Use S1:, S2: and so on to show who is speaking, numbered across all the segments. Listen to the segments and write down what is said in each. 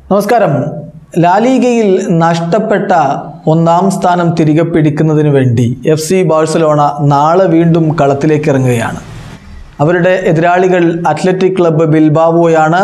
S1: നമസ്കാരം ലാലിഗയിൽ നഷ്ടപ്പെട്ട ഒന്നാം സ്ഥാനം തിരികെ പിടിക്കുന്നതിന് വേണ്ടി എഫ് സി ബാഴ്സലോണ നാളെ വീണ്ടും കളത്തിലേക്ക് ഇറങ്ങുകയാണ് അവരുടെ എതിരാളികൾ അത്ലറ്റിക് ക്ലബ്ബ് ബിൽബാവോയാണ്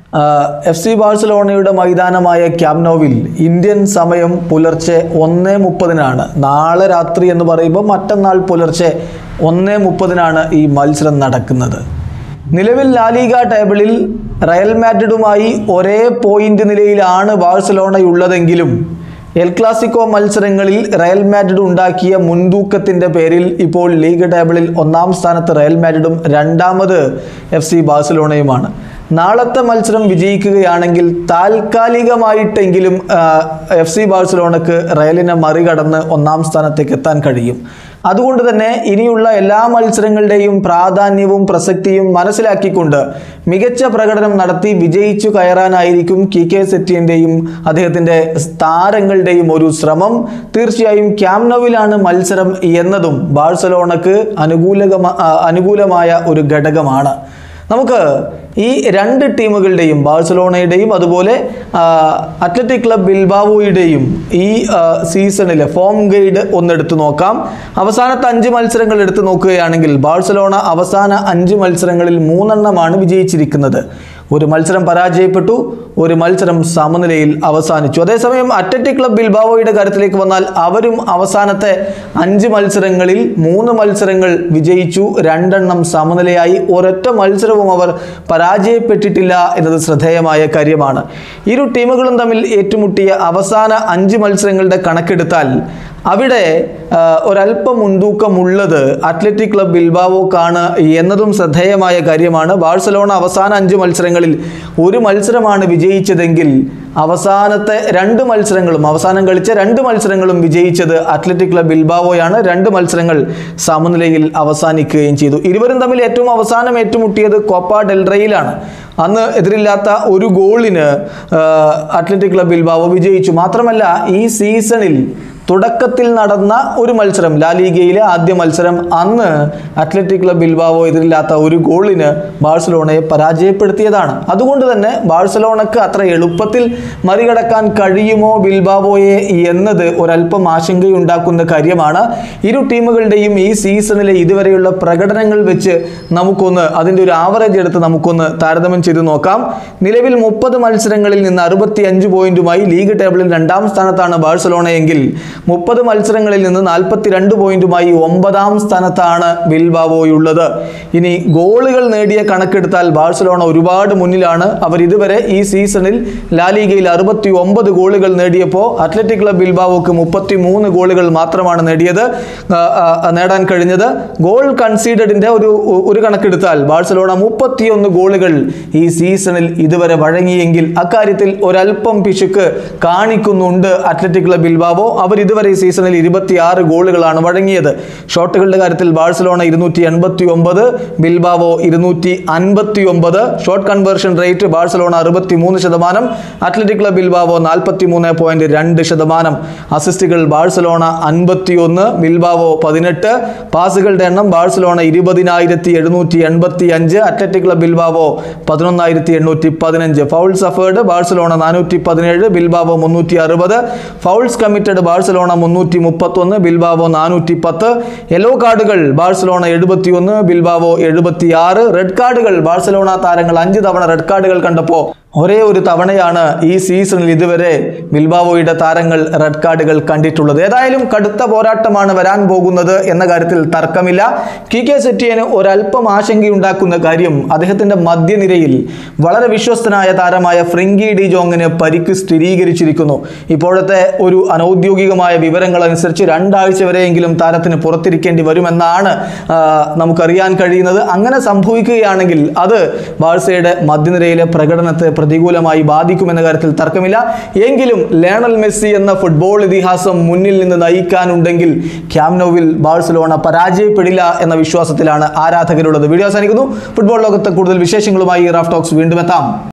S1: എഫ് സി ബാഴ്സലോണയുടെ മൈതാനമായ ക്യാമ്നോവിൽ ഇന്ത്യൻ സമയം പുലർച്ചെ ഒന്ന് മുപ്പതിനാണ് നാളെ രാത്രി എന്ന് പറയുമ്പോൾ മറ്റന്നാൾ പുലർച്ചെ ഒന്ന് മുപ്പതിനാണ് ഈ മത്സരം നടക്കുന്നത് നിലവിൽ ലാലിഗ ടേബിളിൽ റയൽ മാഡ്രിഡുമായി ഒരേ പോയിന്റ് നിലയിലാണ് ബാഴ്സലോണയുള്ളതെങ്കിലും എൽ ക്ലാസിക്കോ മത്സരങ്ങളിൽ റയൽ മാഡ്രിഡ് ഉണ്ടാക്കിയ മുൻതൂക്കത്തിൻ്റെ പേരിൽ ഇപ്പോൾ ലീഗ് ടേബിളിൽ ഒന്നാം സ്ഥാനത്ത് റയൽ മാഡ്രിഡും രണ്ടാമത് എഫ് സി ബാഴ്സലോണയുമാണ് നാളത്തെ മത്സരം വിജയിക്കുകയാണെങ്കിൽ താൽക്കാലികമായിട്ടെങ്കിലും എഫ് സി ബാഴ്സലോണക്ക് റയലിനെ മറികടന്ന് ഒന്നാം സ്ഥാനത്തേക്ക് എത്താൻ കഴിയും അതുകൊണ്ട് തന്നെ ഇനിയുള്ള എല്ലാ മത്സരങ്ങളുടെയും പ്രാധാന്യവും പ്രസക്തിയും മനസ്സിലാക്കിക്കൊണ്ട് മികച്ച പ്രകടനം നടത്തി വിജയിച്ചു കയറാനായിരിക്കും കി കെ സെറ്റിയൻ്റെയും അദ്ദേഹത്തിൻ്റെ താരങ്ങളുടെയും ഒരു ശ്രമം തീർച്ചയായും ക്യാമ്നോവിലാണ് മത്സരം എന്നതും ബാഴ്സലോണക്ക് അനുകൂലകമ ആ, അനുകൂലമായ ഒരു ഘടകമാണ് നമുക്ക് ഈ രണ്ട് ടീമുകളുടെയും ബാഴ്സലോണയുടെയും അതുപോലെ ആ, അത്ലറ്റിക് ക്ലബ് ബിൽബാവോയുടെയും ഈ ആ, സീസണിലെ ഫോം ഗൈഡ് ഒന്നെടുത്ത് നോക്കാം അവസാനത്തെ അഞ്ച് മത്സരങ്ങൾ എടുത്ത് നോക്കുകയാണെങ്കിൽ ബാഴ്സലോണ അവസാന അഞ്ച് മത്സരങ്ങളിൽ മൂന്നെണ്ണമാണ് വിജയിച്ചിരിക്കുന്നത് ഒരു മത്സരം പരാജയപ്പെട്ടു ഒരു മത്സരം സമനിലയിൽ അവസാനിച്ചു അതേസമയം അത്ലറ്റിക് ക്ലബ് ബിൽബാവോയുടെ കാര്യത്തിലേക്ക് വന്നാൽ അവരും അവസാനത്തെ അഞ്ച് മത്സരങ്ങളിൽ മൂന്ന് മത്സരങ്ങൾ വിജയിച്ചു രണ്ടെണ്ണം സമനിലയായി ഒരൊറ്റ മത്സരവും അവർ പരാജയപ്പെട്ടിട്ടില്ല എന്നത് ശ്രദ്ധേയമായ കാര്യമാണ് ഇരു ടീമുകളും തമ്മിൽ ഏറ്റുമുട്ടിയ അവസാന അഞ്ച് മത്സരങ്ങളുടെ കണക്കെടുത്താൽ അവിടെ ആ, ഒരല്പം മുൻതൂക്കമുള്ളത് അത്ലറ്റിക് ക്ലബ് ബിൽബാവോക്കാണ് എന്നതും ശ്രദ്ധേയമായ കാര്യമാണ് ബാഴ്സലോണ അവസാന അഞ്ച് മത്സരങ്ങളിൽ ഒരു മത്സരമാണ് വിജയിച്ചതെങ്കിൽ അവസാനത്തെ രണ്ട് മത്സരങ്ങളും അവസാനം കളിച്ച രണ്ട് മത്സരങ്ങളും വിജയിച്ചത് അത്ലറ്റിക് ക്ലബ് ബിൽബാവോയാണ് രണ്ട് മത്സരങ്ങൾ സമനിലയിൽ അവസാനിക്കുകയും ചെയ്തു ഇരുവരും തമ്മിൽ ഏറ്റവും അവസാനം ഏറ്റുമുട്ടിയത് കോപ്പ ഡെൽറയിലാണ് അന്ന് എതിരില്ലാത്ത ഒരു ഗോളിന് ആ, അത്ലറ്റിക് ക്ലബ് ബിൽബാവോ വിജയിച്ചു മാത്രമല്ല ഈ സീസണിൽ തുടക്കത്തിൽ നടന്ന ഒരു മത്സരം ലാലിഗയിലെ ആദ്യ മത്സരം അന്ന് അത്ലറ്റിക് ക്ലബ് ബിൽബാവോ എതിരില്ലാത്ത ഒരു ഗോളിന് ബാഴ്സലോണയെ പരാജയപ്പെടുത്തിയതാണ് അതുകൊണ്ട് തന്നെ ബാഴ്സലോണക്ക് അത്ര എളുപ്പത്തിൽ മറികടക്കാൻ കഴിയുമോ ബിൽബാവോയെ എന്നത് ഒരല്പം ആശങ്കയുണ്ടാക്കുന്ന കാര്യമാണ് ഇരു ടീമുകളുടെയും ഈ സീസണിലെ ഇതുവരെയുള്ള പ്രകടനങ്ങൾ വെച്ച് നമുക്കൊന്ന് അതിൻ്റെ ഒരു ആവറേജ് എടുത്ത് നമുക്കൊന്ന് താരതമ്യം ചെയ്ത് നോക്കാം നിലവിൽ മുപ്പത് മത്സരങ്ങളിൽ നിന്ന് അറുപത്തി അഞ്ച് പോയിന്റുമായി ലീഗ് ടേബിളിൽ രണ്ടാം സ്ഥാനത്താണ് ബാഴ്സലോണയെങ്കിൽ മുപ്പത് മത്സരങ്ങളിൽ നിന്ന് നാൽപ്പത്തി രണ്ട് പോയിന്റുമായി ഒമ്പതാം സ്ഥാനത്താണ് ബിൽബാവോയുള്ളത് ഇനി ഗോളുകൾ നേടിയ കണക്കെടുത്താൽ ബാഴ്സലോണ ഒരുപാട് മുന്നിലാണ് അവർ ഇതുവരെ ഈ സീസണിൽ ലാലിഗയിൽ അറുപത്തി ഒമ്പത് ഗോളുകൾ നേടിയപ്പോൾ അത്ലറ്റിക് ക്ലബ് ബിൽബാവോക്ക് മുപ്പത്തി മൂന്ന് ഗോളുകൾ മാത്രമാണ് നേടിയത് ആ, ആ, നേടാൻ കഴിഞ്ഞത് ഗോൾ കൺസീഡഡിന്റെ ഒരു ഒരു കണക്കെടുത്താൽ ബാഴ്സലോണ മുപ്പത്തിയൊന്ന് ഗോളുകൾ ഈ സീസണിൽ ഇതുവരെ വഴങ്ങിയെങ്കിൽ അക്കാര്യത്തിൽ ഒരല്പം പിശുക്ക് കാണിക്കുന്നുണ്ട് അത്ലറ്റിക് ക്ലബ് ബിൽബാവോ അവർ ഇതുവരെ ഈ സീസണിൽ ഇരുപത്തിയാറ് ഗോളുകളാണ് വഴങ്ങിയത് ഷോട്ടുകളുടെ കാര്യത്തിൽ ബാഴ്സലോണ ഇരുന്നൂറ്റി എൺപത്തി ഒമ്പത് ബിൽബാവോ ഇരുന്നൂറ്റി അൻപത്തി ഒമ്പത് ഷോട്ട് കൺവേർഷൻ റേറ്റ് ബാഴ്സലോണ അറുപത്തി മൂന്ന് ശതമാനം അത്ലറ്റിക് ക്ലബ് ബിൽബാവോ നാൽപ്പത്തി മൂന്ന് പോയിന്റ് രണ്ട് ശതമാനം അസിസ്റ്റുകൾ ബാഴ്സലോണ അൻപത്തി ഒന്ന് ബിൽബാവോ പതിനെട്ട് പാസുകളുടെ എണ്ണം ബാഴ്സലോണ ഇരുപതിനായിരത്തി എഴുന്നൂറ്റി എൺപത്തി അഞ്ച് അത്ലറ്റിക് ക്ലബ് ബിൽബാവോ പതിനൊന്നായിരത്തി എണ്ണൂറ്റി പതിനഞ്ച് ഫൗൾ സഫേർഡ് ബാഴ്സലോണ നാനൂറ്റി പതിനേഴ് ബിൽബാവോ മുന്നൂറ്റി അറുപത് ഫൗൾസ് കമ്മിറ്റഡ് ബാഴ്സലോണ മുന്നൂറ്റി മുപ്പത്തൊന്ന് ബിൽബാവോ നാനൂറ്റി പത്ത് യെല്ലോ കാർഡുകൾ ബാഴ്സലോണ എഴുപത്തിയൊന്ന് ബിൽബാവോ എഴുപത്തിയാറ് റെഡ് കാർഡുകൾ ബാഴ്സലോണ താരങ്ങൾ അഞ്ച് തവണ റെഡ് കാർഡുകൾ കണ്ടപ്പോൾ ഒരേ ഒരു തവണയാണ് ഈ സീസണിൽ ഇതുവരെ ബിൽബാവോയുടെ താരങ്ങൾ റെഡ് കാർഡുകൾ കണ്ടിട്ടുള്ളത് ഏതായാലും കടുത്ത പോരാട്ടമാണ് വരാൻ പോകുന്നത് എന്ന കാര്യത്തിൽ തർക്കമില്ല കി കെ സെറ്റിയന് ഒരല്പം ആശങ്കയുണ്ടാക്കുന്ന കാര്യം അദ്ദേഹത്തിന്റെ മധ്യനിരയിൽ വളരെ വിശ്വസ്തനായ താരമായ ഫ്രിങ്കി ഡി ജോങ്ങിന് പരിക്ക് സ്ഥിരീകരിച്ചിരിക്കുന്നു ഇപ്പോഴത്തെ ഒരു അനൗദ്യോഗികമായ വിവരങ്ങൾ അനുസരിച്ച് രണ്ടാഴ്ച വരെയെങ്കിലും താരത്തിന് പുറത്തിരിക്കേണ്ടി വരുമെന്നാണ് ആ, നമുക്കറിയാൻ കഴിയുന്നത് അങ്ങനെ സംഭവിക്കുകയാണെങ്കിൽ അത് ബാഴ്സയുടെ മധ്യനിരയിലെ പ്രകടനത്തെ പ്രതികൂലമായി ബാധിക്കുമെന്ന കാര്യത്തിൽ തർക്കമില്ല എങ്കിലും ലേണൽ മെസ്സി എന്ന ഫുട്ബോൾ ഇതിഹാസം മുന്നിൽ നിന്ന് നയിക്കാനുണ്ടെങ്കിൽ ക്യാമ്നോവിൽ ബാഴ്സലോണ പരാജയപ്പെടില്ല എന്ന വിശ്വാസത്തിലാണ് ആരാധകരുള്ളത് വീഡിയോ അവസാനിക്കുന്നു ഫുട്ബോൾ ലോകത്തെ കൂടുതൽ വിശേഷങ്ങളുമായി റാഫ് ടോക്സ് വീണ്ടും എത്താം